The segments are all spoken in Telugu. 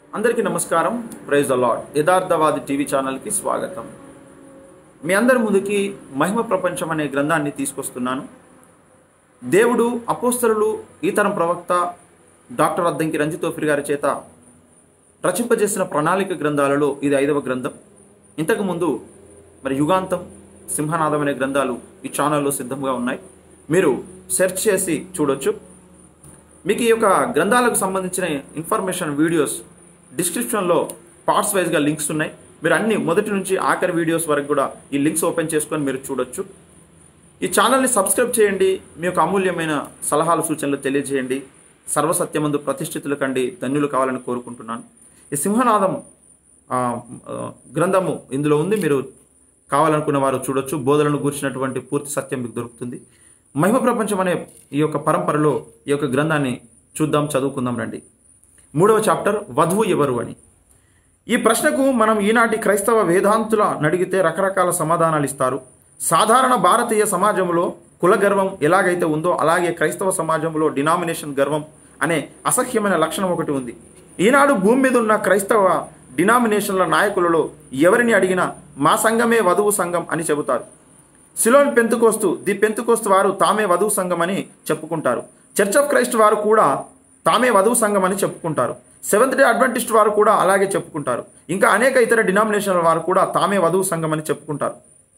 అందరికీ నమస్కారం ప్రైజ్ ద లాడ్ యథార్థవాది టీవీ ఛానల్కి స్వాగతం మీ అందరి ముందుకి మహిమ ప్రపంచం అనే గ్రంథాన్ని తీసుకొస్తున్నాను దేవుడు అపోస్తలులు ఈతరం ప్రవక్త డాక్టర్ అద్దంకి రంజితోఫిరి గారి చేత రచింపజేసిన ప్రణాళిక గ్రంథాలలో ఇది ఐదవ గ్రంథం ఇంతకుముందు మరి యుగాంతం సింహనాదం అనే గ్రంథాలు ఈ ఛానల్లో సిద్ధంగా ఉన్నాయి మీరు సెర్చ్ చేసి చూడొచ్చు మీకు ఈ యొక్క గ్రంథాలకు సంబంధించిన ఇన్ఫర్మేషన్ వీడియోస్ డిస్క్రిప్షన్లో పార్ట్స్ వైజ్గా లింక్స్ ఉన్నాయి మీరు అన్ని మొదటి నుంచి ఆఖరి వీడియోస్ వరకు కూడా ఈ లింక్స్ ఓపెన్ చేసుకొని మీరు చూడొచ్చు ఈ ఛానల్ని సబ్స్క్రైబ్ చేయండి మీ యొక్క అమూల్యమైన సలహాలు సూచనలు తెలియజేయండి సర్వసత్యమందు ప్రతిష్ఠితుల కండి ధన్యులు కావాలని కోరుకుంటున్నాను ఈ సింహనాదం ఆ, ఆ, గ్రంథము ఇందులో ఉంది మీరు కావాలనుకున్న వారు చూడొచ్చు బోధలను గూర్చినటువంటి పూర్తి సత్యం మీకు దొరుకుతుంది మహిమ ప్రపంచం అనే ఈ యొక్క పరంపరలో ఈ యొక్క గ్రంథాన్ని చూద్దాం చదువుకుందాం రండి మూడవ చాప్టర్ వధువు ఎవరు అని ఈ ప్రశ్నకు మనం ఈనాటి క్రైస్తవ వేదాంతుల నడిగితే రకరకాల సమాధానాలు ఇస్తారు సాధారణ భారతీయ సమాజంలో కుల గర్వం ఎలాగైతే ఉందో అలాగే క్రైస్తవ సమాజంలో డినామినేషన్ గర్వం అనే అసహ్యమైన లక్షణం ఒకటి ఉంది ఈనాడు భూమి మీద ఉన్న క్రైస్తవ డినామినేషన్ల నాయకులలో ఎవరిని అడిగినా మా సంఘమే వధువు సంఘం అని చెబుతారు సిలోన్ పెంతుకోస్తు ది పెంతుకోస్తు వారు తామే వధువు సంఘం అని చెప్పుకుంటారు చర్చ్ ఆఫ్ క్రైస్ట్ వారు కూడా తామే వధువు సంఘం అని చెప్పుకుంటారు సెవెంత్ డే అడ్వెంటిస్ట్ వారు కూడా అలాగే చెప్పుకుంటారు ఇంకా అనేక ఇతర డినామినేషన్ల వారు కూడా తామే వధువు సంఘం అని చెప్పుకుంటారు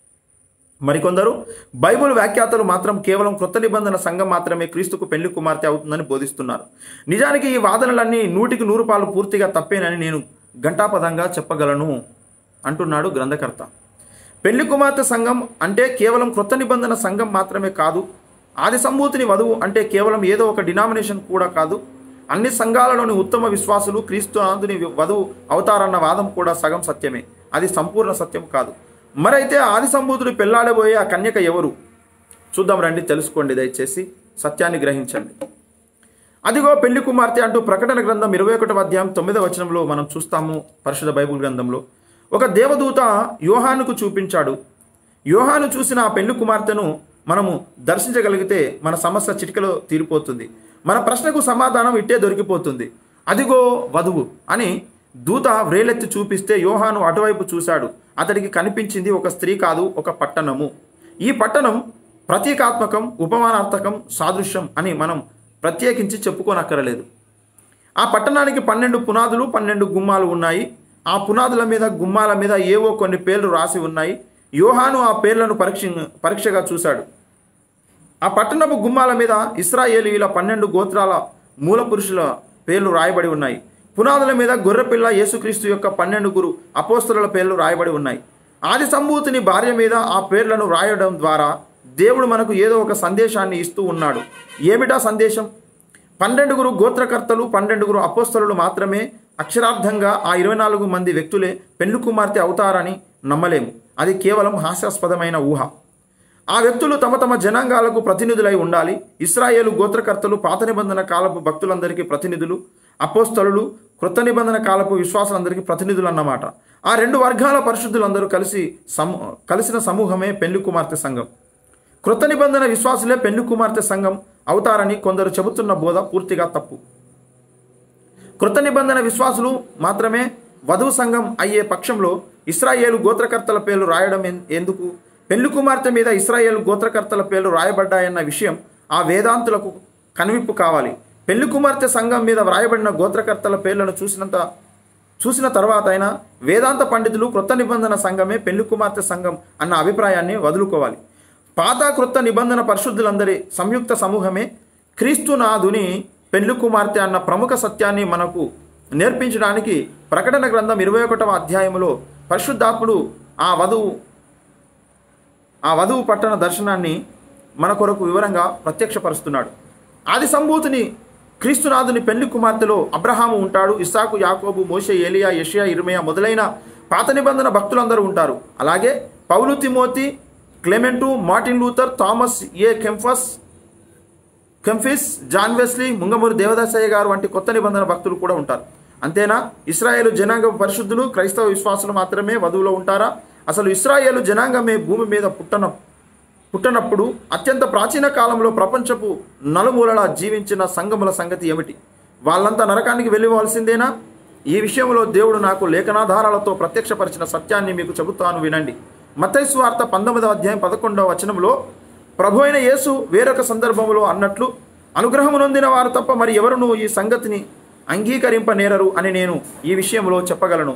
మరికొందరు బైబుల్ వ్యాఖ్యాతలు మాత్రం కేవలం క్రొత్త నిబంధన సంఘం మాత్రమే క్రీస్తుకు పెళ్లి కుమార్తె అవుతుందని బోధిస్తున్నారు నిజానికి ఈ వాదనలన్నీ నూటికి నూరు పాలు పూర్తిగా తప్పేనని నేను ఘంటాపదంగా చెప్పగలను అంటున్నాడు గ్రంథకర్త పెళ్లి కుమార్తె సంఘం అంటే కేవలం క్రొత్త నిబంధన సంఘం మాత్రమే కాదు ఆది సంభూతిని వధువు అంటే కేవలం ఏదో ఒక డినామినేషన్ కూడా కాదు అన్ని సంఘాలలోని ఉత్తమ విశ్వాసులు క్రీస్తు ఆందుని వధువు అవుతారన్న వాదం కూడా సగం సత్యమే అది సంపూర్ణ సత్యం కాదు మరైతే ఆది సంభూతుడు పెళ్లాడబోయే ఆ కన్యక ఎవరు చూద్దాం రండి తెలుసుకోండి దయచేసి సత్యాన్ని గ్రహించండి అదిగో పెళ్లి కుమార్తె అంటూ ప్రకటన గ్రంథం ఇరవై ఒకటవ అధ్యాయం తొమ్మిదవ వచనంలో మనం చూస్తాము పరిశుద్ధ బైబుల్ గ్రంథంలో ఒక దేవదూత యోహానుకు చూపించాడు యోహాను చూసిన ఆ పెళ్లి కుమార్తెను మనము దర్శించగలిగితే మన సమస్య చిటికలో తీరిపోతుంది మన ప్రశ్నకు సమాధానం ఇట్టే దొరికిపోతుంది అదిగో వధువు అని దూత వ్రేలెత్తి చూపిస్తే యోహాను అటువైపు చూశాడు అతడికి కనిపించింది ఒక స్త్రీ కాదు ఒక పట్టణము ఈ పట్టణం ప్రతీకాత్మకం ఉపమానార్థకం సాదృశ్యం అని మనం ప్రత్యేకించి చెప్పుకోనక్కరలేదు ఆ పట్టణానికి పన్నెండు పునాదులు పన్నెండు గుమ్మాలు ఉన్నాయి ఆ పునాదుల మీద గుమ్మాల మీద ఏవో కొన్ని పేర్లు రాసి ఉన్నాయి యోహాను ఆ పేర్లను పరీక్ష పరీక్షగా చూశాడు ఆ పట్టణపు గుమ్మాల మీద ఇస్రాయేలీల పన్నెండు గోత్రాల మూల పురుషుల పేర్లు రాయబడి ఉన్నాయి పునాదుల మీద గొర్రెపిల్ల యేసుక్రీస్తు యొక్క పన్నెండుగురు అపోస్తలుల పేర్లు రాయబడి ఉన్నాయి ఆది సంభూతిని భార్య మీద ఆ పేర్లను రాయడం ద్వారా దేవుడు మనకు ఏదో ఒక సందేశాన్ని ఇస్తూ ఉన్నాడు ఏమిటా సందేశం పన్నెండుగురు గోత్రకర్తలు పన్నెండుగురు అపోస్తలు మాత్రమే అక్షరార్థంగా ఆ ఇరవై నాలుగు మంది వ్యక్తులే పెళ్లి కుమార్తె అవుతారని నమ్మలేము అది కేవలం హాస్యాస్పదమైన ఊహ ఆ వ్యక్తులు తమ తమ జనాంగాలకు ప్రతినిధులై ఉండాలి ఇస్రాయేలు గోత్రకర్తలు పాత నిబంధన కాలపు భక్తులందరికీ ప్రతినిధులు అపోస్తలు కృత నిబంధన కాలపు విశ్వాసులందరికీ ప్రతినిధులు అన్నమాట ఆ రెండు వర్గాల పరిశుద్ధులందరూ కలిసి సమూ కలిసిన సమూహమే పెళ్లి కుమార్తె సంఘం కృత నిబంధన విశ్వాసులే పెళ్లి కుమార్తె సంఘం అవుతారని కొందరు చెబుతున్న బోధ పూర్తిగా తప్పు కృత నిబంధన విశ్వాసులు మాత్రమే వధువు సంఘం అయ్యే పక్షంలో ఇస్రాయేలు గోత్రకర్తల పేర్లు రాయడం ఎన్- ఎందుకు పెళ్లి కుమార్తె మీద ఇస్రాయేలు గోత్రకర్తల పేర్లు రాయబడ్డాయన్న విషయం ఆ వేదాంతులకు కనువిప్పు కావాలి పెళ్లి కుమార్తె సంఘం మీద వ్రాయబడిన గోత్రకర్తల పేర్లను చూసినంత చూసిన తర్వాత అయినా వేదాంత పండితులు క్రొత్త నిబంధన సంఘమే పెళ్లి కుమార్తె సంఘం అన్న అభిప్రాయాన్ని వదులుకోవాలి పాత క్రొత్త నిబంధన పరిశుద్ధులందరి సంయుక్త సమూహమే క్రీస్తునాథుని పెళ్లి కుమార్తె అన్న ప్రముఖ సత్యాన్ని మనకు నేర్పించడానికి ప్రకటన గ్రంథం ఇరవై ఒకటవ అధ్యాయంలో పరిశుద్ధాత్ముడు ఆ వధువు ఆ వధువు పట్టణ దర్శనాన్ని మన కొరకు వివరంగా ప్రత్యక్షపరుస్తున్నాడు ఆది సంభూతిని క్రీస్తునాథుని పెళ్లి కుమార్తెలో అబ్రహాము ఉంటాడు ఇస్సాకు యాకోబు మోషే ఏలియా యషియా ఇర్మయా మొదలైన పాత నిబంధన భక్తులందరూ ఉంటారు అలాగే పౌలు Timothy Clement Martin Luther Thomas a Kempis Kempis John Wesley Mungamuri Devadasayya garu వంటి కొత్త నిబంధన భక్తులు కూడా ఉంటారు అంతేనా ఇస్రాయేలు జనాంగ పరిశుద్ధులు క్రైస్తవ విశ్వాసులు మాత్రమే వధువులో ఉంటారా అసలు ఇస్రాయేలు జనాంగమే భూమి మీద పుట్టన పుట్టనప్పుడు అత్యంత ప్రాచీన కాలంలో ప్రపంచపు నలుమూలలా జీవించిన సంఘముల సంగతి ఏమిటి వాళ్ళంతా నరకానికి వెళ్ళిపోవాల్సిందేనా ఈ విషయంలో దేవుడు నాకు లేఖనాధారాలతో ప్రత్యక్షపరిచిన సత్యాన్ని మీకు చెబుతాను వినండి మతైసు వార్త పంతొమ్మిదవ అధ్యాయం పదకొండవ వచనంలో ప్రభు అయిన యేసు వేరొక సందర్భంలో అన్నట్లు అనుగ్రహము నొందిన వారు తప్ప మరి ఎవరును ఈ సంగతిని అంగీకరింపనేరరు అని నేను ఈ విషయంలో చెప్పగలను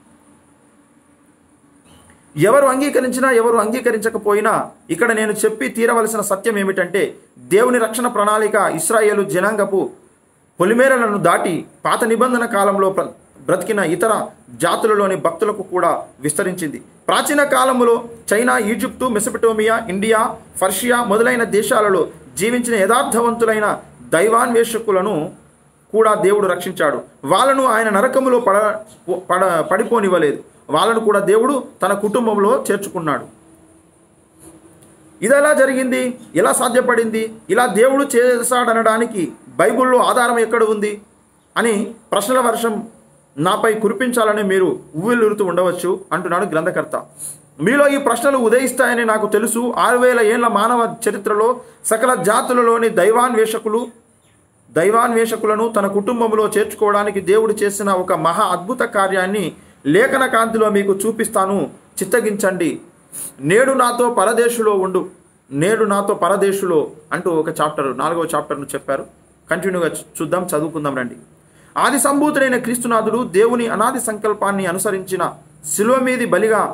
ఎవరు అంగీకరించినా ఎవరు అంగీకరించకపోయినా ఇక్కడ నేను చెప్పి తీరవలసిన సత్యం ఏమిటంటే దేవుని రక్షణ ప్రణాళిక ఇస్రాయేలు జనాంగపు పొలిమేరలను దాటి పాత నిబంధన కాలంలో ప్ర- బ్రతికిన ఇతర జాతులలోని భక్తులకు కూడా విస్తరించింది ప్రాచీన కాలంలో China Egypt Mesopotamia India Persia మొదలైన దేశాలలో జీవించిన యథార్థవంతులైన దైవాన్వేషకులను కూడా దేవుడు రక్షించాడు వాళ్ళను ఆయన నరకములో పడ పడ పడిపోనివ్వలేదు వాళ్ళను కూడా దేవుడు తన కుటుంబంలో చేర్చుకున్నాడు ఇది ఎలా జరిగింది ఎలా సాధ్యపడింది ఇలా దేవుడు చేశాడనడానికి బైబిల్లో ఆధారం ఎక్కడ ఉంది అని ప్రశ్నల వర్షం నాపై కురిపించాలని మీరు ఉవ్విల్లురుతూ ఉండవచ్చు అంటున్నాడు గ్రంథకర్త మీలో ఈ ప్రశ్నలు ఉదయిస్తాయని నాకు తెలుసు ఆరు వేల ఏళ్ల మానవ చరిత్రలో సకల జాతులలోని దైవాన్వేషకులు దైవాన్వేషకులను తన కుటుంబంలో చేర్చుకోవడానికి దేవుడు చేసిన ఒక మహా అద్భుత కార్యాన్ని లేఖన కాంతిలో మీకు చూపిస్తాను చిత్తగించండి నేడు నాతో పరదేశులో ఉండు నేడు నాతో పరదేశులో అంటూ ఒక చాప్టర్ నాలుగవ చాప్టర్ను చెప్పారు కంటిన్యూగా చూ- చూద్దాం చదువుకుందాం రండి ఆది సంభూతుడైన క్రీస్తునాథుడు దేవుని అనాది సంకల్పాన్ని అనుసరించిన శిలువ మీది బలిగా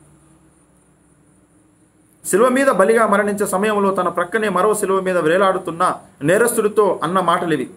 శిలువ మీద బలిగా మరణించే సమయంలో తన ప్రక్కనే మరో శిలువ మీద వేలాడుతున్న నేరస్తుడితో అన్న మాటలివి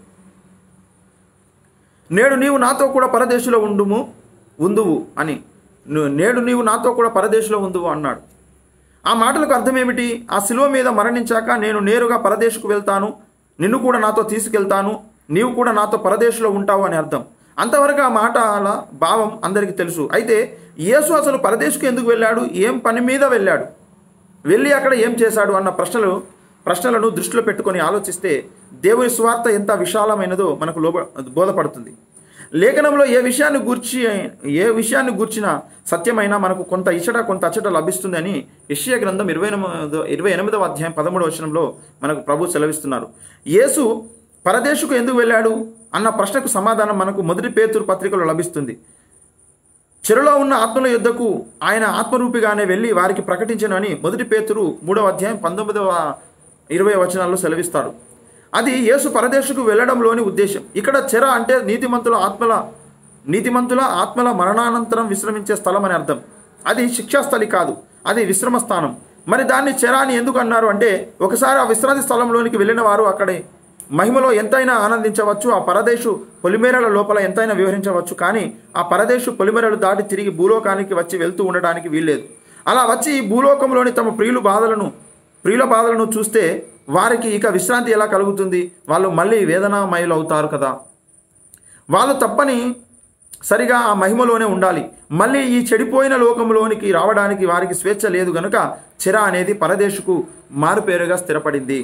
నేడు నీవు నాతో కూడా పరదేశంలో ఉండుము ఉందువు అని ను- నేడు నీవు నాతో కూడా పరదేశంలో ఉందువు అన్నాడు ఆ మాటలకు అర్థం ఏమిటి ఆ శిలువ మీద మరణించాక నేను నేరుగా పరదేశకు వెళ్తాను నిన్ను కూడా నాతో తీసుకెళ్తాను నీవు కూడా నాతో పరదేశంలో ఉంటావు అని అర్థం అంతవరకు ఆ మాటల భావం అందరికీ తెలుసు అయితే యేసు అసలు పరదేశకు ఎందుకు వెళ్ళాడు ఏం పని మీద వెళ్ళాడు వెళ్ళి అక్కడ ఏం చేశాడు అన్న ప్రశ్నలు ప్రశ్నలను దృష్టిలో పెట్టుకొని ఆలోచిస్తే దేవుని స్వార్థ ఎంత విశాలమైనదో మనకు లోబ బోధపడుతుంది లేఖనంలో ఏ విషయాన్ని గూర్చి ఏ విషయాన్ని గూర్చిన సత్యమైనా మనకు కొంత ఇచ్చట కొంత అచ్చట లభిస్తుందని యెషయా గ్రంథం ఇరవై ఎనిమిదో ఇరవై ఎనిమిదవ అధ్యాయం పదమూడవ వచనంలో మనకు ప్రభు సెలవిస్తున్నారు యేసు పరదేశకు ఎందుకు వెళ్ళాడు అన్న ప్రశ్నకు సమాధానం మనకు మొదటి పేతురు పత్రికలో లభిస్తుంది చెరులో ఉన్న ఆత్మల యుద్ధకు ఆయన ఆత్మరూపిగానే వెళ్ళి వారికి ప్రకటించనని మొదటి పేతురు మూడవ అధ్యాయం పంతొమ్మిదవ ఇరవై వచనాల్లో సెలవిస్తాడు అది యేసు పరదేశకు వెళ్ళడంలోని ఉద్దేశం ఇక్కడ చెర అంటే నీతిమంతుల ఆత్మల నీతిమంతుల ఆత్మల మరణానంతరం విశ్రమించే స్థలం అని అర్థం అది శిక్షాస్థలి కాదు అది విశ్రమ స్థానం మరి దాన్ని చెర అని ఎందుకు అన్నారు అంటే ఒకసారి ఆ విశ్రాంతి స్థలంలోనికి వెళ్ళిన వారు అక్కడే మహిమలో ఎంతైనా ఆనందించవచ్చు ఆ పరదేశు పొలిమేరల లోపల ఎంతైనా వివరించవచ్చు కానీ ఆ పరదేశు పొలిమేరలు దాటి తిరిగి భూలోకానికి వచ్చి వెళ్తూ ఉండడానికి వీల్లేదు అలా వచ్చి ఈ భూలోకంలోని తమ ప్రియుల బాధలను ప్రియుల బాధలను చూస్తే వారికి ఇక విశ్రాంతి ఎలా కలుగుతుంది వాళ్ళు మళ్ళీ వేదనామయులు అవుతారు కదా వాళ్ళు తప్పని సరిగా ఆ మహిమలోనే ఉండాలి మళ్ళీ ఈ చెడిపోయిన లోకంలోనికి రావడానికి వారికి స్వేచ్ఛ లేదు గనుక చిర అనేది పరదేశుకు మారుపేరుగా స్థిరపడింది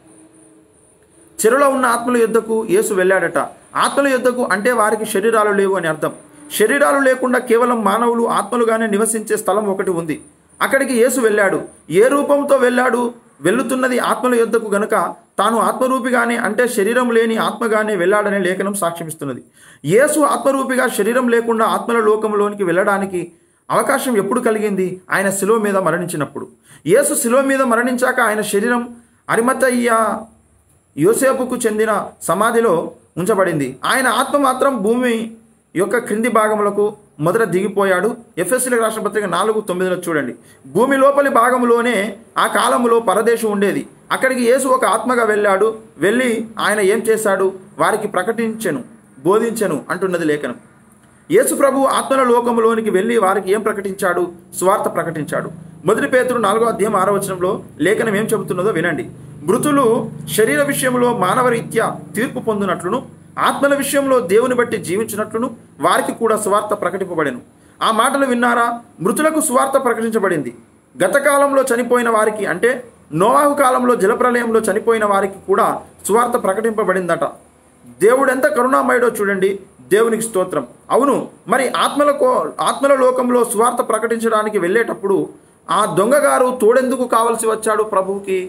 చెరులో ఉన్న ఆత్మల యుద్ధకు యేసు వెళ్ళాడట ఆత్మల యుద్ధకు అంటే వారికి శరీరాలు లేవు అని అర్థం శరీరాలు లేకుండా కేవలం మానవులు ఆత్మలుగానే నివసించే స్థలం ఒకటి ఉంది అక్కడికి యేసు వెళ్ళాడు ఏ రూపంతో వెళ్ళాడు వెళ్ళుతున్నది ఆత్మల యుద్ధకు గనుక తాను ఆత్మరూపిగానే అంటే శరీరం లేని ఆత్మగానే వెళ్ళాడనే లేఖనం సాక్ష్యమిస్తున్నది యేసు ఆత్మరూపిగా శరీరం లేకుండా ఆత్మల లోకంలోనికి వెళ్ళడానికి అవకాశం ఎప్పుడు కలిగింది ఆయన శిలువ మీద మరణించినప్పుడు యేసు శిలువ మీద మరణించాక ఆయన శరీరం అరిమతయ్య యోసేపుకు చెందిన సమాధిలో ఉంచబడింది ఆయన ఆత్మ మాత్రం భూమి యొక్క క్రింది భాగములకు మొదట దిగిపోయాడు ఎఫ్ఎస్సీ రాష్ట్ర పత్రిక నాలుగు తొమ్మిదిలో చూడండి భూమి లోపలి భాగంలోనే ఆ కాలములో పరదేశం ఉండేది అక్కడికి యేసు ఒక ఆత్మగా వెళ్ళాడు వెళ్ళి ఆయన ఏం చేశాడు వారికి ప్రకటించెను బోధించెను అంటున్నది లేఖనం యేసు ప్రభు ఆత్మల లోకములోనికి వెళ్ళి వారికి ఏం ప్రకటించాడు స్వార్థ ప్రకటించాడు మొదటి పేతురు నాలుగో అధ్యాయం ఆరో వచనంలో లేఖనం ఏం చెబుతున్నదో వినండి మృతులు శరీర విషయంలో మానవరీత్యా తీర్పు పొందినట్లును ఆత్మల విషయంలో దేవుని బట్టి జీవించినట్లును వారికి కూడా స్వార్థ ప్రకటింపబడెను ఆ మాటలు విన్నారా మృతులకు స్వార్థ ప్రకటించబడింది గత కాలంలో చనిపోయిన వారికి అంటే నోవాహు కాలంలో జలప్రలయంలో చనిపోయిన వారికి కూడా స్వార్థ ప్రకటింపబడిందట దేవుడు ఎంత కరుణామయుడో చూడండి దేవునికి స్తోత్రం అవును మరి ఆత్మలకు ఆత్మల లోకంలో స్వార్థ ప్రకటించడానికి వెళ్ళేటప్పుడు ఆ దొంగగారు తోడెందుకు కావలసి వచ్చాడు ప్రభువుకి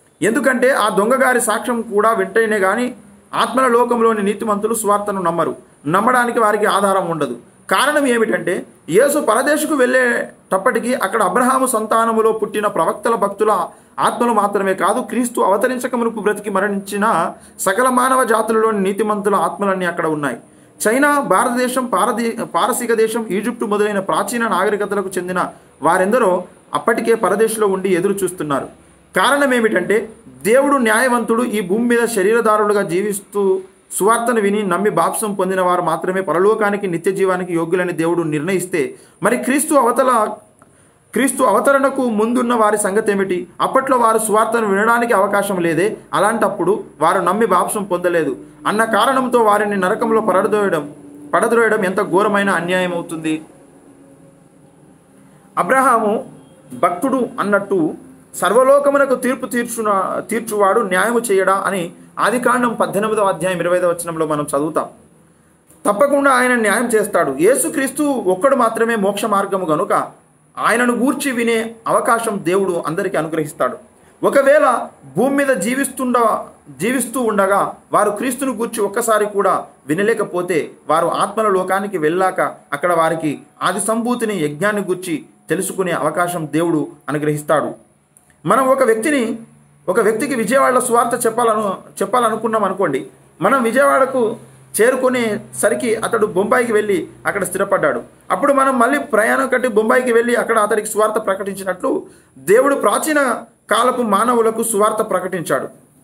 ఎందుకంటే ఆ దొంగగారి సాక్ష్యం కూడా వింటేనే గాని ఆత్మల లోకంలోని నీతిమంతులు స్వార్థను నమ్మరు నమ్మడానికి వారికి ఆధారం ఉండదు కారణం ఏమిటంటే యేసు పరదేశకు వెళ్ళేటప్పటికీ అక్కడ అబ్రహాము సంతానములో పుట్టిన ప్రవక్తల భక్తుల ఆత్మలు మాత్రమే కాదు క్రీస్తు అవతరించక మునుపు బ్రతికి మరణించిన సకల మానవ జాతులలోని నీతిమంతుల ఆత్మలన్నీ అక్కడ ఉన్నాయి చైనా భారతదేశం పారదీ పారసీక దేశం ఈజిప్టు మొదలైన ప్రాచీన నాగరికతలకు చెందిన వారెందరో అప్పటికే పరదేశంలో ఉండి ఎదురు చూస్తున్నారు కారణం ఏమిటంటే దేవుడు న్యాయవంతుడు ఈ భూమి మీద శరీరదారులుగా జీవిస్తూ సువార్తను విని నమ్మి బాప్సం పొందిన వారు మాత్రమే పరలోకానికి నిత్య జీవానికి యోగ్యులని దేవుడు నిర్ణయిస్తే మరి క్రీస్తు అవతల క్రీస్తు అవతరణకు ముందున్న వారి సంగతి ఏమిటి అప్పట్లో వారు సువార్తను వినడానికి అవకాశం లేదే అలాంటప్పుడు వారు నమ్మి బాప్సం పొందలేదు అన్న కారణంతో వారిని నరకంలో పడద్రోయడం పడద్రోయడం ఎంత ఘోరమైన అన్యాయం అవుతుంది అబ్రహాము భక్తుడు అన్నట్టు సర్వలోకమునకు తీర్పు తీర్చున తీర్చువాడు న్యాయము చేయడా అని ఆదికాండం పద్దెనిమిదవ అధ్యాయం ఇరవై వచనంలో మనం చదువుతాం తప్పకుండా ఆయన న్యాయం చేస్తాడు యేసుక్రీస్తు ఒక్కడు మాత్రమే మోక్ష మార్గము గనుక ఆయనను గూర్చి వినే అవకాశం దేవుడు అందరికీ అనుగ్రహిస్తాడు ఒకవేళ భూమి మీద జీవిస్తుండ జీవిస్తూ ఉండగా వారు క్రీస్తును గూర్చి ఒక్కసారి కూడా వినలేకపోతే వారు ఆత్మల లోకానికి వెళ్ళాక అక్కడ వారికి ఆది సంభూతిని యజ్ఞాన్ని గూర్చి తెలుసుకునే అవకాశం దేవుడు అనుగ్రహిస్తాడు మనం ఒక వ్యక్తిని ఒక వ్యక్తికి విజయవాడలో స్వార్థ చెప్పాలను చెప్పాలనుకున్నాం అనుకోండి మనం విజయవాడకు చేరుకునేసరికి అతడు బొంబాయికి వెళ్ళి అక్కడ స్థిరపడ్డాడు అప్పుడు మనం మళ్ళీ ప్రయాణం కట్టి బొంబాయికి వెళ్ళి అక్కడ అతడికి స్వార్థ ప్రకటించినట్లు దేవుడు ప్రాచీన కాలపు మానవులకు సువార్త ప్రకటించాడు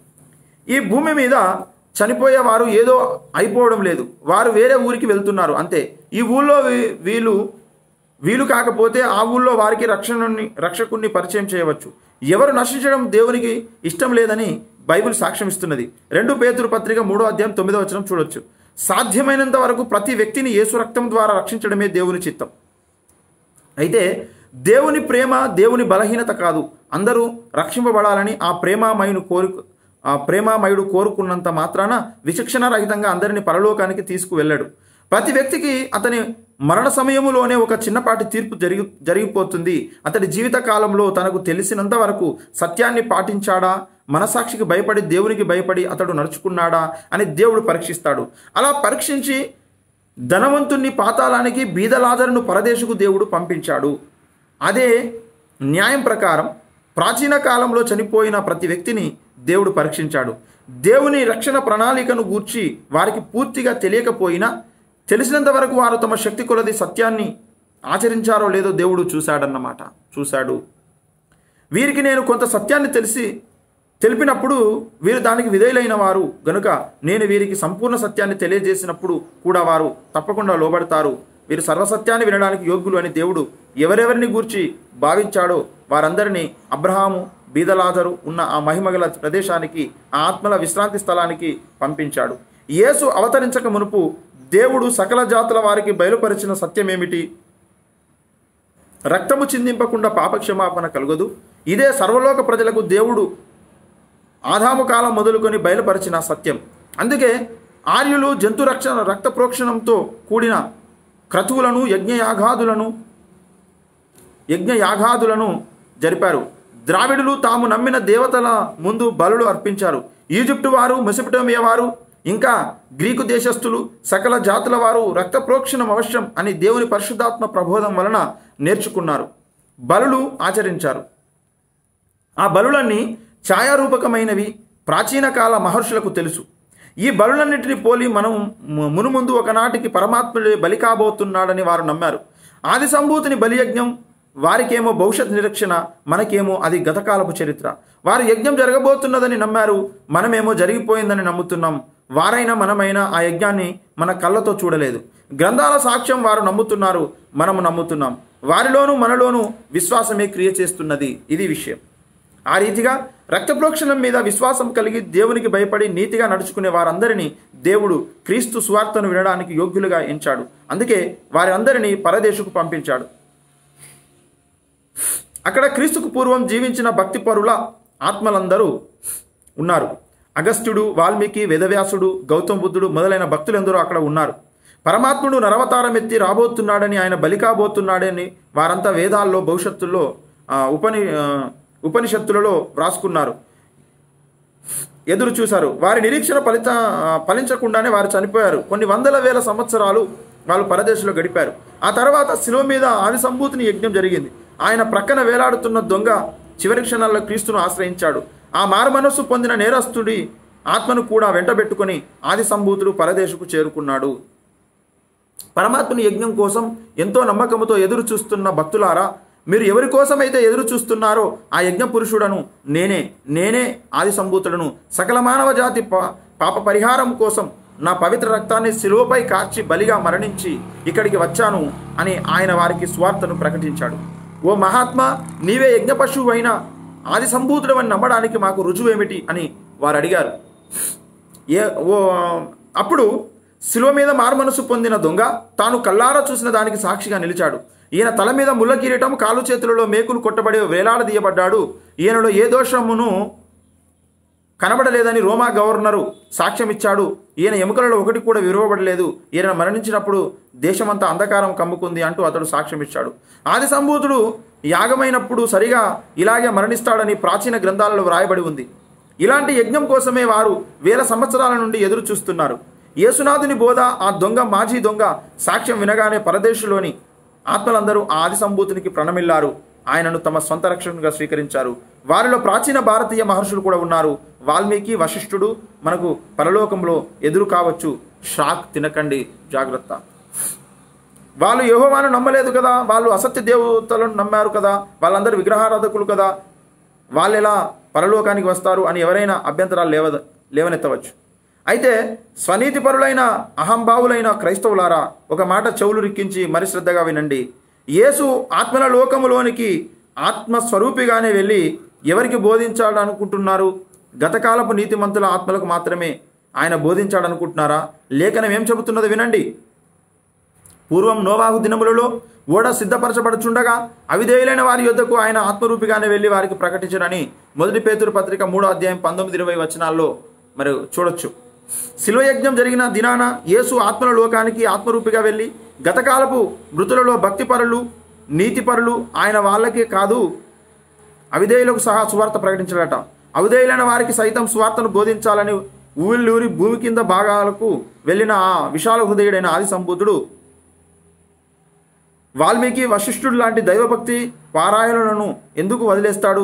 ఈ భూమి మీద చనిపోయే వారు ఏదో అయిపోవడం లేదు వారు వేరే ఊరికి వెళ్తున్నారు అంతే ఈ ఊళ్ళో వీ- వీళ్ళు వీలు కాకపోతే ఆ ఊళ్ళో వారికి రక్షణని రక్షకుణ్ణి పరిచయం చేయవచ్చు ఎవరు నశించడం దేవునికి ఇష్టం లేదని బైబిల్ సాక్ష్యం ఇస్తున్నది రెండు పేతురు పత్రిక మూడో అధ్యాయం తొమ్మిదో వచనం చూడొచ్చు సాధ్యమైనంత వరకు ప్రతి వ్యక్తిని యేసు రక్తం ద్వారా రక్షించడమే దేవుని చిత్తం అయితే దేవుని ప్రేమ దేవుని బలహీనత కాదు అందరూ రక్షింపబడాలని ఆ ప్రేమామయుని కోరు ఆ ప్రేమామయుడు కోరుకున్నంత మాత్రాన విచక్షణ రహితంగా అందరిని పరలోకానికి తీసుకువెళ్ళాడు ప్రతి వ్యక్తికి అతని మరణ సమయములోనే ఒక చిన్నపాటి తీర్పు జరిగి జరిగిపోతుంది అతడి జీవిత కాలంలో తనకు తెలిసినంత వరకు సత్యాన్ని పాటించాడా మనసాక్షికి భయపడి దేవునికి భయపడి అతడు నడుచుకున్నాడా అని దేవుడు పరీక్షిస్తాడు అలా పరీక్షించి ధనవంతుణ్ణి పాతాళానికి బీదలాజరును పరదేశకు దేవుడు పంపించాడు అదే న్యాయం ప్రకారం ప్రాచీన కాలంలో చనిపోయిన ప్రతి వ్యక్తిని దేవుడు పరీక్షించాడు దేవుని రక్షణ ప్రణాళికను గూర్చి వారికి పూర్తిగా తెలియకపోయినా తెలిసినంత వరకు వారు తమ శక్తి కొలది సత్యాన్ని ఆచరించారో లేదో దేవుడు చూశాడన్నమాట చూశాడు వీరికి నేను కొంత సత్యాన్ని తెలిసి తెలిపినప్పుడు వీరు దానికి విధేయులైన వారు గనుక నేను వీరికి సంపూర్ణ సత్యాన్ని తెలియజేసినప్పుడు కూడా వారు తప్పకుండా లోబడతారు వీరు సర్వసత్యాన్ని వినడానికి యోగ్యులు అని దేవుడు ఎవరెవరిని గూర్చి భావించాడో వారందరినీ అబ్రహాము బీదలాజరు ఉన్న ఆ మహిమగల ప్రదేశానికి ఆ ఆత్మల విశ్రాంతి స్థలానికి పంపించాడు యేసు అవతరించక మునుపు దేవుడు సకల జాతుల వారికి బయలుపరిచిన సత్యమేమిటి రక్తము చిందింపకుండా పాపక్షమాపణ కలుగదు ఇదే సర్వలోక ప్రజలకు దేవుడు ఆదాము కాలం మొదలుకొని బయలుపరిచిన సత్యం అందుకే ఆర్యులు జంతు రక్షణ రక్త ప్రోక్షణంతో కూడిన క్రతువులను యజ్ఞయాగాదులను యజ్ఞయాగాదులను జరిపారు ద్రావిడులు తాము నమ్మిన దేవతల ముందు బలులు అర్పించారు ఈజిప్టు వారు మెసపటోమియా వారు ఇంకా గ్రీకు దేశస్థులు సకల జాతుల వారు రక్త ప్రోక్షణం అవశ్యం అని దేవుని పరిశుద్ధాత్మ ప్రబోధం వలన నేర్చుకున్నారు బలులు ఆచరించారు ఆ బలులన్నీ ఛాయారూపకమైనవి ప్రాచీన కాల మహర్షులకు తెలుసు ఈ బలులన్నిటిని పోలి మనం ము- మునుముందు ఒకనాటికి పరమాత్ముడే బలి కాబోతున్నాడని వారు నమ్మారు ఆది సంభూతిని బలియజ్ఞం వారికేమో భవిష్యత్ నిరీక్షణ మనకేమో అది గతకాలపు చరిత్ర వారు యజ్ఞం జరగబోతున్నదని నమ్మారు మనమేమో జరిగిపోయిందని నమ్ముతున్నాం వారైనా మనమైనా ఆ యజ్ఞాన్ని మన కళ్ళతో చూడలేదు గ్రంథాల సాక్ష్యం వారు నమ్ముతున్నారు మనము నమ్ముతున్నాం వారిలోనూ మనలోనూ విశ్వాసమే క్రియ చేస్తున్నది ఇది విషయం ఆ రీతిగా రక్త ప్రోక్షణం మీద విశ్వాసం కలిగి దేవునికి భయపడి నీతిగా నడుచుకునే వారందరినీ దేవుడు క్రీస్తు స్వార్థను వినడానికి యోగ్యులుగా ఎంచాడు అందుకే వారందరినీ పరదేశకు పంపించాడు అక్కడ క్రీస్తుకు పూర్వం జీవించిన భక్తి పరుల ఆత్మలందరూ ఉన్నారు అగస్త్యుడు వాల్మీకి వేదవ్యాసుడు గౌతమ బుద్ధుడు మొదలైన భక్తులందరూ అక్కడ ఉన్నారు పరమాత్ముడు నరవతారం ఎత్తి రాబోతున్నాడని ఆయన బలి కాబోతున్నాడని వారంతా వేదాల్లో భవిష్యత్తులో ఆ, ఉపని ఆ, ఉపనిషత్తులలో వ్రాసుకున్నారు ఎదురు చూశారు వారి నిరీక్షణ ఫలిత ఫలించకుండానే వారు చనిపోయారు కొన్ని వందల వేల సంవత్సరాలు వాళ్ళు పరదేశంలో గడిపారు ఆ తర్వాత శిలువ మీద ఆది సంభూతిని యజ్ఞం జరిగింది ఆయన ప్రక్కన వేలాడుతున్న దొంగ చివరి క్షణాల్లో క్రీస్తును ఆశ్రయించాడు ఆ మారుమనస్సు పొందిన నేరస్తుడి ఆత్మను కూడా వెంటబెట్టుకొని ఆది సంభూతుడు పరదేశకు చేరుకున్నాడు పరమాత్మని యజ్ఞం కోసం ఎంతో నమ్మకంతో ఎదురు చూస్తున్న భక్తులారా మీరు ఎవరి కోసమైతే ఎదురు చూస్తున్నారో ఆ యజ్ఞ పురుషుడను నేనే నేనే ఆది సంభూతుడను సకల మానవ జాతి పా- పాప పరిహారం కోసం నా పవిత్ర రక్తాన్ని శిలువపై కార్చి బలిగా మరణించి ఇక్కడికి వచ్చాను అని ఆయన వారికి స్వార్థను ప్రకటించాడు ఓ మహాత్మా నీవే యజ్ఞ పశువు అయిన ఆది సంభూతుడు అని నమ్మడానికి మాకు రుజువేమిటి అని వారు అడిగారు ఏ ఓ అప్పుడు శిలువ మీద మారుమనసు పొందిన దొంగ తాను కల్లారా చూసిన దానికి సాక్షిగా నిలిచాడు ఈయన తల మీద ముళ్ళ కిరీటం కాలు చేతులలో మేకులు కొట్టబడి వేలాడదీయబడ్డాడు ఈయనలో ఏ దోషమును కనబడలేదని రోమా గవర్నరు సాక్ష్యం ఇచ్చాడు ఈయన ఎముకలలో ఒకటి కూడా విరువబడలేదు ఈయన మరణించినప్పుడు దేశమంతా అంధకారం కమ్ముకుంది అంటూ అతడు సాక్ష్యం ఇచ్చాడు ఆది సంభూతుడు యాగమైనప్పుడు సరిగా ఇలాగే మరణిస్తాడని ప్రాచీన గ్రంథాలలో వ్రాయబడి ఉంది ఇలాంటి యజ్ఞం కోసమే వారు వేల సంవత్సరాల నుండి ఎదురు చూస్తున్నారు యేసునాథుని బోధ ఆ దొంగ మాజీ దొంగ సాక్ష్యం వినగానే పరదేశంలోని ఆత్మలందరూ ఆ ఆది సంభూతునికి ప్రణమిల్లారు ఆయనను తమ సొంత రక్షణగా స్వీకరించారు వారిలో ప్రాచీన భారతీయ మహర్షులు కూడా ఉన్నారు వాల్మీకి వశిష్ఠుడు మనకు పరలోకంలో ఎదురు కావచ్చు షాక్ తినకండి జాగ్రత్త వాళ్ళు యెహోవాను నమ్మలేదు కదా వాళ్ళు అసత్య దేవతలను నమ్మారు కదా వాళ్ళందరూ విగ్రహారాధకులు కదా వాళ్ళు ఎలా పరలోకానికి వస్తారు అని ఎవరైనా అభ్యంతరాలు లేవ లేవనెత్తవచ్చు అయితే స్వనీతిపరులైన అహంభావులైన క్రైస్తవులారా ఒక మాట చెవులు రిక్కించి మరి శ్రద్ధగా వినండి యేసు ఆత్మల లోకములోనికి ఆత్మస్వరూపిగానే వెళ్ళి ఎవరికి బోధించాలనుకుంటున్నారు గతకాలపు నీతిమంతుల ఆత్మలకు మాత్రమే ఆయన బోధించాడనుకుంటున్నారా లేఖనం ఏం చెబుతున్నదో వినండి పూర్వం నోవాహు దినములలో ఓడ సిద్ధపరచబడుచుండగా అవిధేయులైన వారి యొద్దకు ఆయన ఆత్మరూపిగానే వెళ్ళి వారికి ప్రకటించడని మొదటి పేతురు పత్రిక మూడో అధ్యాయం పంతొమ్మిది ఇరవై వచనాల్లో మరి చూడొచ్చు శిలువ యజ్ఞం జరిగిన దినాన యేసు ఆత్మల లోకానికి ఆత్మరూపిగా వెళ్ళి గతకాలపు మృతులలో భక్తిపరులు నీతిపరులు ఆయన వాళ్ళకే కాదు అవిధేయులకు సహా సువార్త ప్రకటించాడట అవిధేయులైన వారికి సైతం సువార్తను బోధించాలని ఊళ్ళూరి భూమి కింద భాగాలకు వెళ్ళిన ఆ విశాల హృదయుడైన ఆది సంబుద్ధుడు వాల్మీకి వశిష్ఠుడు లాంటి దైవభక్తి పారాయణలను ఎందుకు వదిలేస్తాడు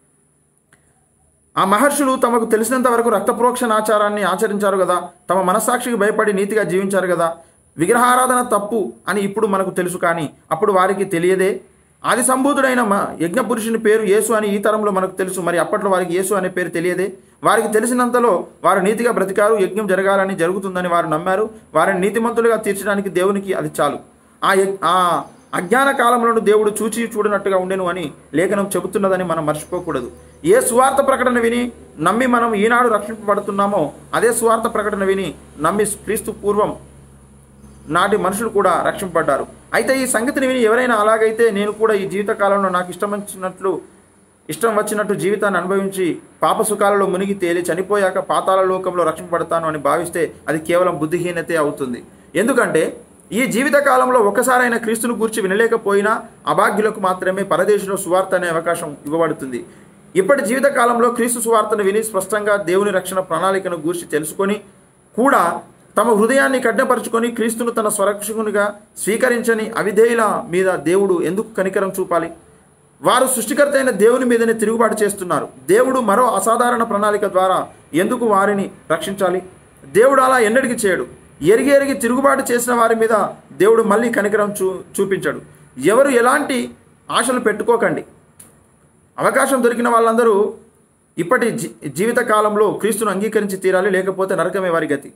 ఆ మహర్షులు తమకు తెలిసినంత వరకు రక్తప్రోక్షణ ఆచారాన్ని ఆచరించారు కదా తమ మనస్సాక్షికి భయపడి నీతిగా జీవించారు కదా విగ్రహారాధన తప్పు అని ఇప్పుడు మనకు తెలుసు కానీ అప్పుడు వారికి తెలియదే ఆది సంభూతుడైన మ యజ్ఞ పురుషుని పేరు యేసు అని ఈ తరంలో మనకు తెలుసు మరి అప్పట్లో వారికి యేసు అనే పేరు తెలియదే వారికి తెలిసినంతలో వారు నీతిగా బ్రతికారు యజ్ఞం జరగాలని జరుగుతుందని వారు నమ్మారు వారిని నీతిమంతులుగా తీర్చడానికి దేవునికి అది చాలు ఆ యజ్- ఆ అజ్ఞాన కాలంలో దేవుడు చూచి చూడనట్టుగా ఉండెను అని లేఖనం చెబుతున్నదని మనం మర్చిపోకూడదు ఏ స్వార్థ ప్రకటన విని నమ్మి మనం ఈనాడు రక్షింపబడుతున్నామో అదే స్వార్థ ప్రకటన విని నమ్మి క్రీస్తు పూర్వం నాటి మనుషులు కూడా రక్షింపబడ్డారు అయితే ఈ సంగతిని విని ఎవరైనా అలాగైతే నేను కూడా ఈ జీవిత కాలంలో నాకు ఇష్టం వచ్చినట్లు ఇష్టం వచ్చినట్టు జీవితాన్ని అనుభవించి పాప సుఖాలలో మునిగి తేలి చనిపోయాక పాతాల లోకంలో రక్షింపబడతాను అని భావిస్తే అది కేవలం బుద్ధిహీనతే అవుతుంది ఎందుకంటే ఈ జీవిత కాలంలో ఒక్కసారైనా క్రీస్తును గూర్చి వినలేకపోయినా అభాగ్యులకు మాత్రమే పరదేశంలో సువార్త అనే అవకాశం ఇవ్వబడుతుంది ఇప్పటి జీవిత కాలంలో క్రీస్తు సువార్తను విని స్పష్టంగా దేవుని రక్షణ ప్రణాళికను గూర్చి తెలుసుకొని కూడా తమ హృదయాన్ని కడ్డపరుచుకొని క్రీస్తును తన స్వరక్షకునిగా స్వీకరించని అవిధేయుల మీద దేవుడు ఎందుకు కనికరం చూపాలి వారు సృష్టికర్త అయిన దేవుని మీదనే తిరుగుబాటు చేస్తున్నారు దేవుడు మరో అసాధారణ ప్రణాళిక ద్వారా ఎందుకు వారిని రక్షించాలి దేవుడు అలా ఎన్నటికి చేయడు ఎరిగి ఎరిగి తిరుగుబాటు చేసిన వారి మీద దేవుడు మళ్ళీ కనికరం చూ చూపించాడు ఎవరు ఎలాంటి ఆశలు పెట్టుకోకండి అవకాశం దొరికిన వాళ్ళందరూ ఇప్పటి జీ జీవిత కాలంలో క్రీస్తును అంగీకరించి తీరాలి లేకపోతే నరకమే వారి గతి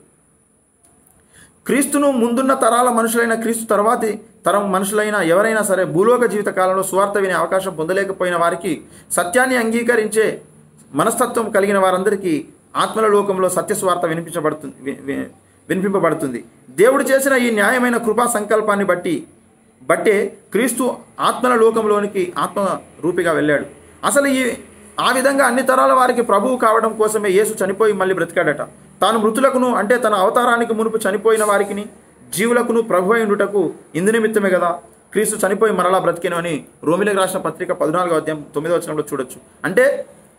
క్రీస్తును ముందున్న తరాల మనుషులైన క్రీస్తు తర్వాతి తరం మనుషులైన ఎవరైనా సరే భూలోక జీవిత కాలంలో సువార్త వినే అవకాశం పొందలేకపోయిన వారికి సత్యాన్ని అంగీకరించే మనస్తత్వం కలిగిన వారందరికీ ఆత్మల లోకంలో సత్య సువార్త వినిపించబడుతుంది వి- వి- వినిపింపబడుతుంది దేవుడు చేసిన ఈ న్యాయమైన కృపా సంకల్పాన్ని బట్టి బట్టే క్రీస్తు ఆత్మల లోకంలోనికి ఆత్మ రూపిగా వెళ్ళాడు అసలు ఈ ఆ విధంగా అన్ని తరాల వారికి ప్రభువు కావడం కోసమే యేసు చనిపోయి మళ్ళీ బ్రతికాడట తాను మృతులకును అంటే తన అవతారానికి మునుపు చనిపోయిన వారికిని జీవులకును ప్రభు అయినటకు ఇందు నిమిత్తమే కదా క్రీస్తు చనిపోయి మరలా బ్రతికెను అని రోమిలకు రాసిన పత్రిక పద్నాలుగో అధ్యాయం తొమ్మిదో వచనంలో చూడొచ్చు అంటే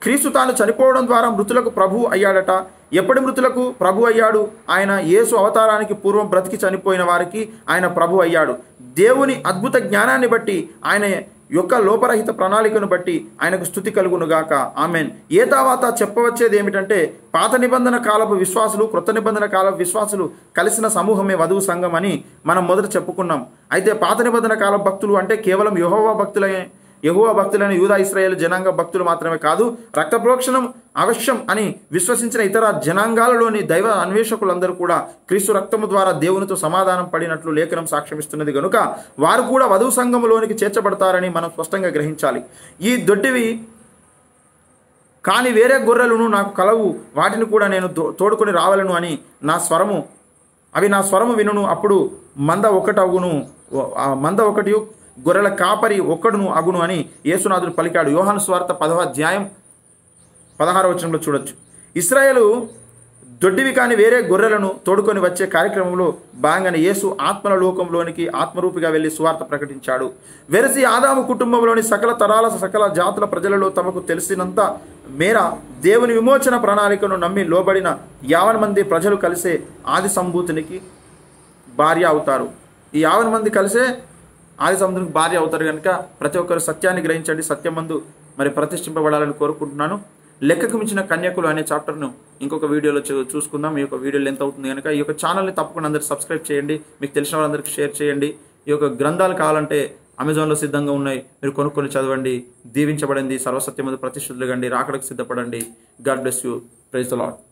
క్రీస్తు తాను చనిపోవడం ద్వారా మృతులకు ప్రభు అయ్యాడట ఎప్పటి మృతులకు ప్రభు అయ్యాడు ఆయన యేసు అవతారానికి పూర్వం బ్రతికి చనిపోయిన వారికి ఆయన ప్రభు అయ్యాడు దేవుని అద్భుత జ్ఞానాన్ని బట్టి ఆయన యొక్క లోపరహిత ప్రణాళికను బట్టి ఆయనకు స్థుతి కలుగునుగాక ఆమెన్ ఏ తర్వాత చెప్పవచ్చేది ఏమిటంటే పాత నిబంధన కాలపు విశ్వాసులు క్రొత్త నిబంధన కాలపు విశ్వాసులు కలిసిన సమూహమే వధువు సంఘం అని మనం మొదట చెప్పుకున్నాం అయితే పాత నిబంధన కాల భక్తులు అంటే కేవలం యహోవా భక్తులే యహోవా భక్తులైన యూదా ఇస్రాయేల్ జనాంగ భక్తులు మాత్రమే కాదు రక్త ప్రోక్షణం అవశ్యం అని విశ్వసించిన ఇతర జనాంగాలలోని దైవ అన్వేషకులందరూ కూడా క్రీస్తు రక్తము ద్వారా దేవునితో సమాధానం పడినట్లు లేఖనం సాక్ష్యమిస్తున్నది కనుక వారు కూడా వధువు సంఘములోనికి చేర్చబడతారని మనం స్పష్టంగా గ్రహించాలి ఈ దొడ్డివి కానీ వేరే గొర్రెలను నాకు కలవు వాటిని కూడా నేను తో- తోడుకొని రావాలను అని నా స్వరము అవి నా స్వరము వినును అప్పుడు మంద ఒకటగును ఆ మంద ఒకటి గొర్రెల కాపరి ఒక్కడును అగును అని యేసునాథుడు పలికాడు యోహాను స్వార్థ పదవ అధ్యాయం పదహార వచనంలో చూడొచ్చు ఇస్రాయేలు దొడ్డివి కాని వేరే గొర్రెలను తోడుకొని వచ్చే కార్యక్రమంలో భాగంగానే యేసు ఆత్మల లోకంలోనికి ఆత్మరూపిగా వెళ్లి సువార్త ప్రకటించాడు వెరసి ఆదాము కుటుంబంలోని సకల తరాల సకల జాతుల ప్రజలలో తమకు తెలిసినంత మేర దేవుని విమోచన ప్రణాళికను నమ్మి లోబడిన యావన్ మంది ప్రజలు కలిసే ఆది సంభూతునికి భార్య అవుతారు ఈ యావన్ మంది కలిసే ఆది సముద్రానికి భార్య అవుతారు కనుక ప్రతి ఒక్కరు సత్యాన్ని గ్రహించండి సత్యమందు మరి ప్రతిష్ఠింపబడాలని కోరుకుంటున్నాను లెక్కకు మించిన కన్యకులు అనే చాప్టర్ను ఇంకొక వీడియోలో చూ- చూసుకుందాం ఈ యొక్క వీడియో లెంత్ అవుతుంది కనుక ఈ యొక్క ఛానల్ని తప్పకుండా అందరూ సబ్స్క్రైబ్ చేయండి మీకు తెలిసిన వాళ్ళందరికీ షేర్ చేయండి ఈ యొక్క గ్రంథాలు కావాలంటే అమెజాన్లో సిద్ధంగా ఉన్నాయి మీరు కొనుక్కొని చదవండి దీవించబడింది సర్వసత్యమందు ప్రతిష్ఠులుగండి రాకడకు సిద్ధపడండి God bless you praise the lord